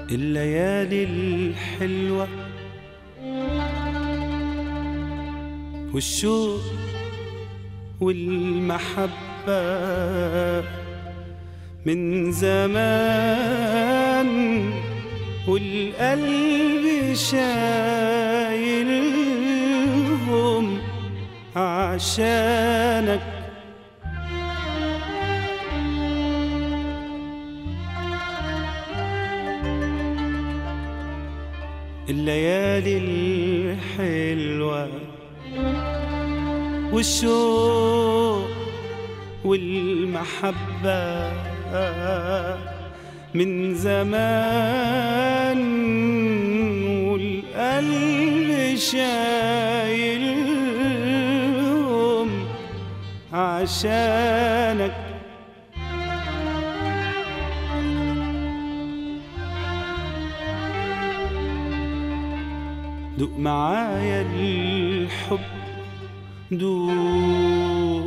الليالي الحلوة والشوق والمحبة من زمان والقلب شايلهم عشانك الليالي الحلوة والشوق والمحبة من زمان والقلب شايلهم عشانك دوق معايا الحب دوق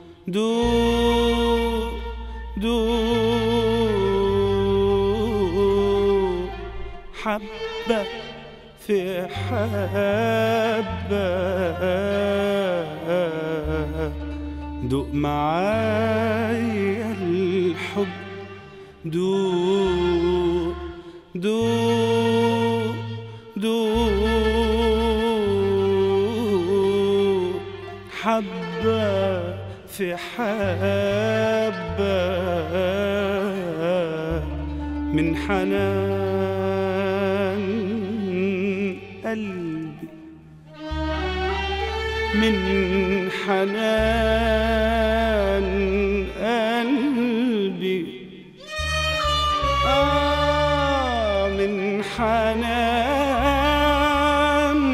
دوق دوق حبة في حبة دوق معايا الحب دوق دوق دوق حبة في حبة من حنان قلبي من حنان قلبي آه من حنان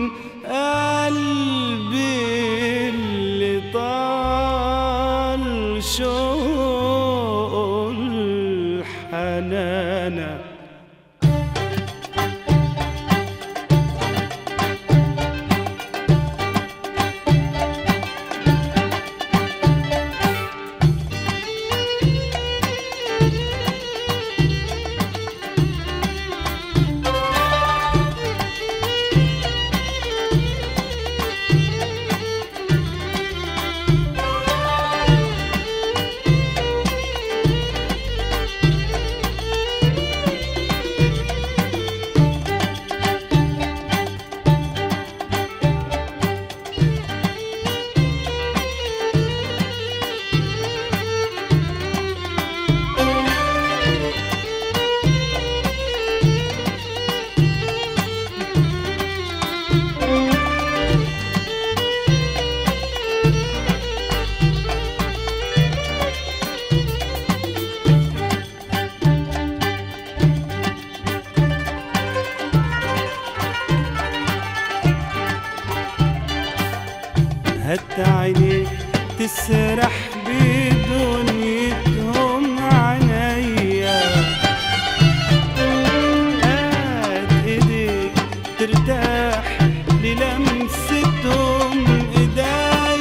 قلبي اللي طال شوق الحنانه هات عينيك تسرح بدنيتهم عينيا هات ايديك ترتاح للمستهم ايديا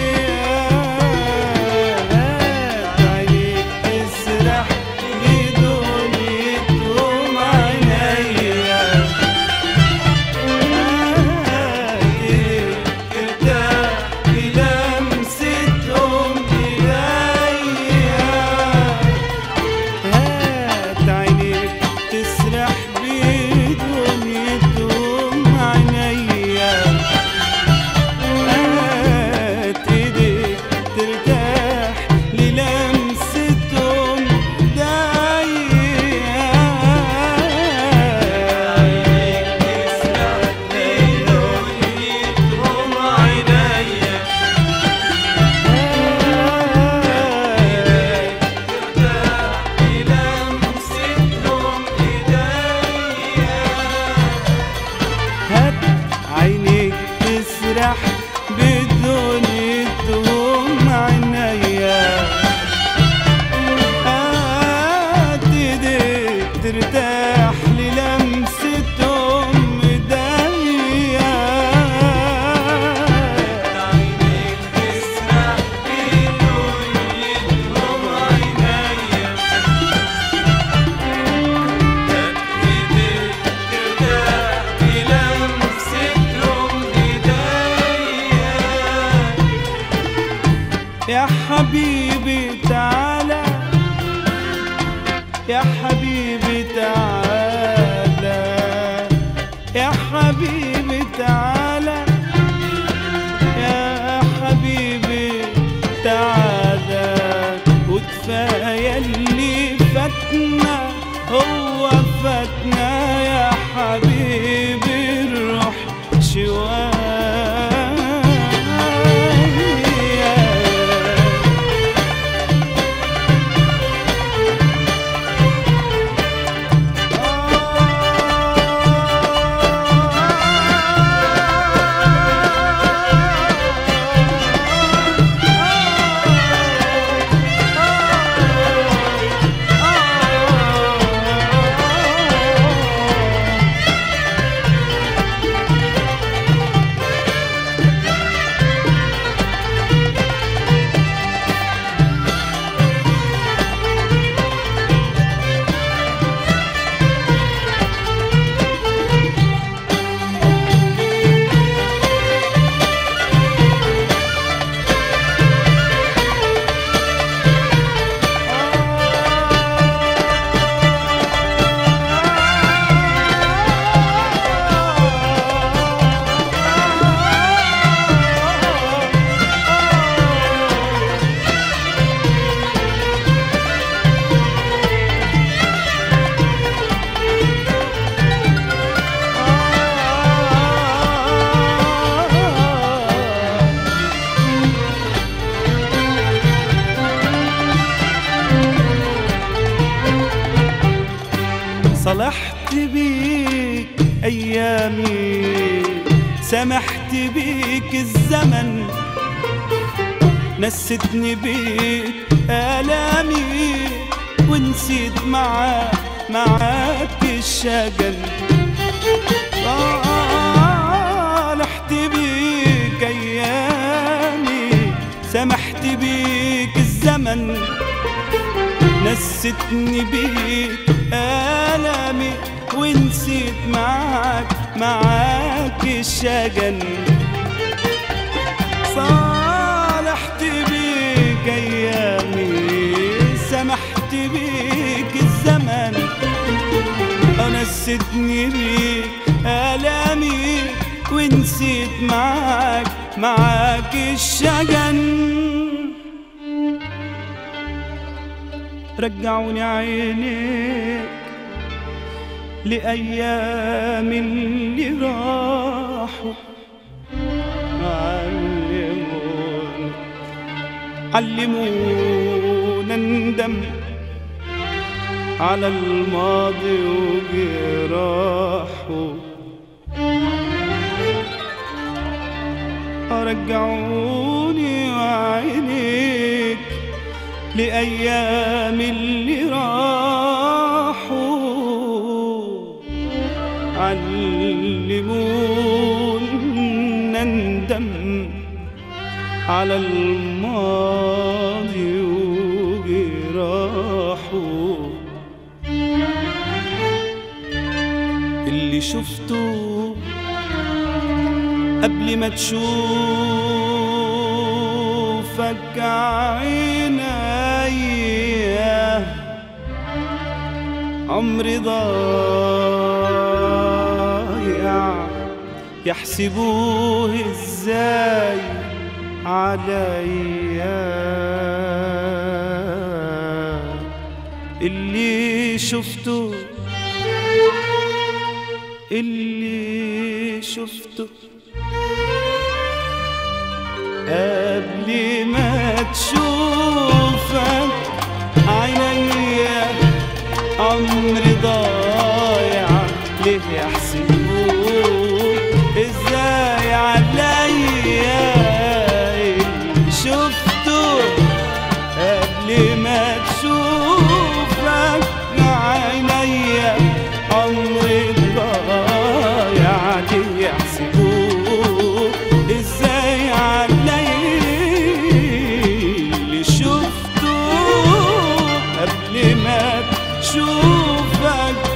هات عينيك تسرح بدنيتهم عينيا هات عينيك تسرح بدنيتهم عينيا هات ايديك ترتاح للمستهم ايديا عينيك تسرح بدنيتهم عينيا هات عينيك تسرح بدنيتهم عينيا هات ايديك ترتاح للمستهم ايديا عينيك تسرح بدنيتهم عينيا اللي فاتنا هو فاتنا يا حبيبي الروح شوية صلحت بيك ايامي سمحت بيك الزمن نستني بيك الامي ونسيت معاك معاك الشجن صالحت بيك ايامي سمحت بيك الزمن نستني بيك آلامي ونسيت معاك معاك الشجن صالحت بيك أيامي سمحت بيك الزمن نستني بيك آلامي ونسيت معاك معاك الشجن رجعوني عينيك لأيام اللي راحوا علمونا علمونا ندم على الماضي وجراحه رجعوني وعينيك لأيام اللي راحوا علمونا ندم على الماضي وجراحه اللي شفته قبل ما تشوفك عينيا عمري ضايع يحسبوه ازاي عليا اللي شفته اللي شفته قبل ما تشوفك عينيا عمري ضايع ليه يحسبوك ازاي عليا اللي شفته قبل ما تشوفك عينيا عمري ضايع ليه يحسبوك ازاي عليا اللي شفته قبل ما تشوفك